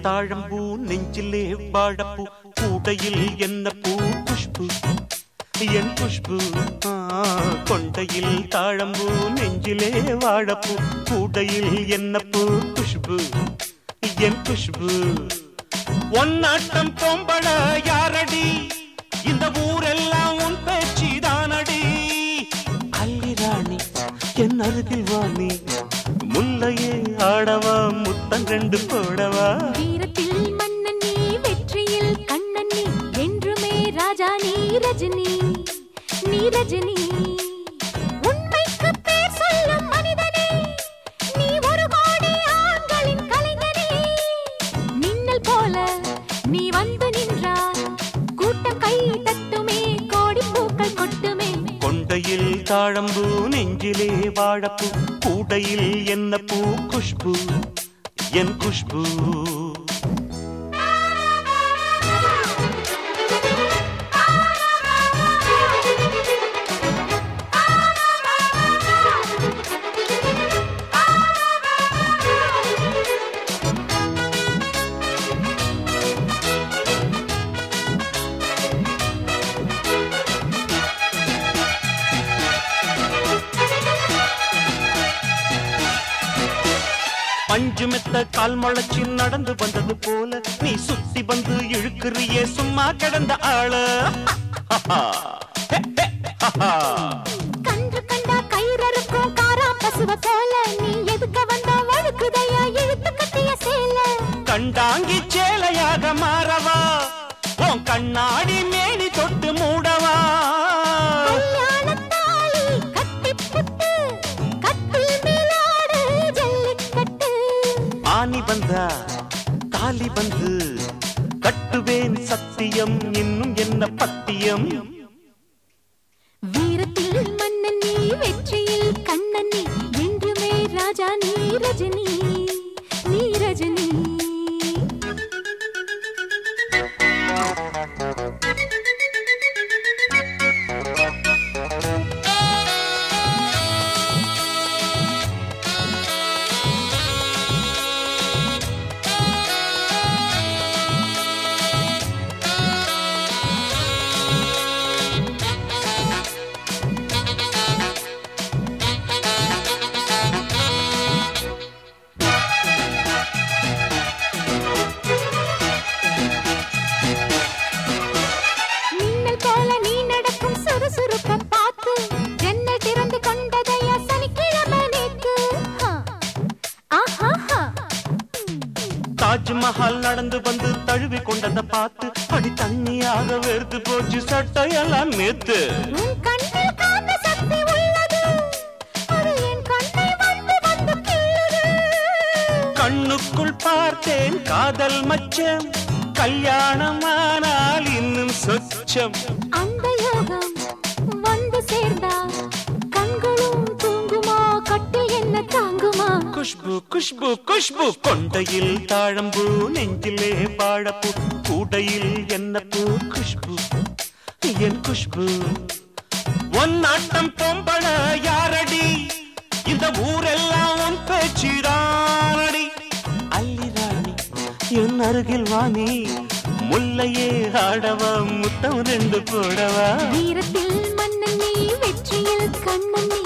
தாழம்பூ நெஞ்சிலே வாழப்பூ கூடையில் என்ன பூ குஷ்பு என் குஷ்பு ஆ, கொண்டையில் தாழம்பூ நெஞ்சிலே வாழப்பூ கூடையில் என்ன பூ குஷ்பு என் குஷ்பு ஒன்னாட்டம் பொம்பள யாரடி இந்த ஊரெல்லாம் உன் பேச்சு தானடி அல்லி ராணி என் அருகில் வாணி முல்லையே ஆடவா முத்தம் ரெண்டு போடவா வீரத்தில் மன்னன் நீ வெற்றியில் கண்ணன் நீ என்றுமே ராஜா நீ ரஜினி நீ ரஜினி உண்மைக்கு பேர் சொல்லும் மனிதனே நீ ஒரு கோடி ஆண்களின் கலைஞனே மின்னல் போல நீ வந்து நின்றாய் கூட்டம் கை தட்டுமே கோடி பூக்கள் கொட்டுமே கொண்டையில் தாழம்பூ நெஞ்சிலே வாழப்பூ கூடையில் என்ன பூ குஷ்பு என் குஷ்பு பஞ்சு மெத்த கால் முளைச்சி நடந்து வந்தது போல நீ சுத்தி வந்து இழுக்கிறியே சும்மா கிடந்த ஆள கன்று கண்டா கயிறறுக்கும் காரா பசுவ போல நீ எதுக்க வந்தா வழுக்குதையா இழுத்து கட்டிய சேல கண்டாங்கி சேலையாக மாறவா உன் கண்ணாடி மேனி தொட்டு மூடவா கல்யாணத்தாலி கட்டிப் புட்டு, கட்டில் மேலாடு ஜல்லிக்கட்டு. ஆனி வந்தா தாலி வந்து கட்டுவேன் சத்தியம் இன்னும் என்ன பத்தியம் வீரத்தில் மன்னன் நீ வெற்றியில் கண்ணன் நீ என்றுமே ராஜா நீ ரஜினி நீ ரஜினி மின்னல் போல நீ நடக்கும் சுறுசுறுப்ப பார்த்து ஜன்னல் திறந்து கொண்டதையா சனிக்கிழமை நேத்து ஹா. ஆஹாஹா. தாஜ்மஹால் நடந்து வந்து தழுவி கொண்டத பார்த்து அடி தண்ணியாக வெறுத்து போச்சு சட்டையெல்லாம் நேத்து உன் கண்ணில் காந்த சக்தி உள்ளது அது என் கண்ணை வந்து வந்து கிள்ளுது கண்ணுக்குள் பார்த்தேன் காதல் மச்சம் கல்யாணமானால் இன்னும் சொச்சம் அந்த யோகம் வந்து சேர்ந்தா கண்களும் தூங்குமா கட்டில் என்ன தாங்குமா குஷ்பு குஷ்பு குஷ்பு கொண்டையில் தாழம்பூ நெஞ்சிலே வாழப்பூ கூடையில் என்ன பூ குஷ்பு என் குஷ்பு ஒன்னாட்டம் பொம்பள யாரடி இந்த ஊரெல்லாம் உன் பேச்சிரானடி அல்லி ராணி என் அருகில் வாணி முல்லையே ஆடவா முத்தம் ரெண்டு போடவா வீரத்தில் மன்னன் நீ வெற்றியில் கண்ணன் நீ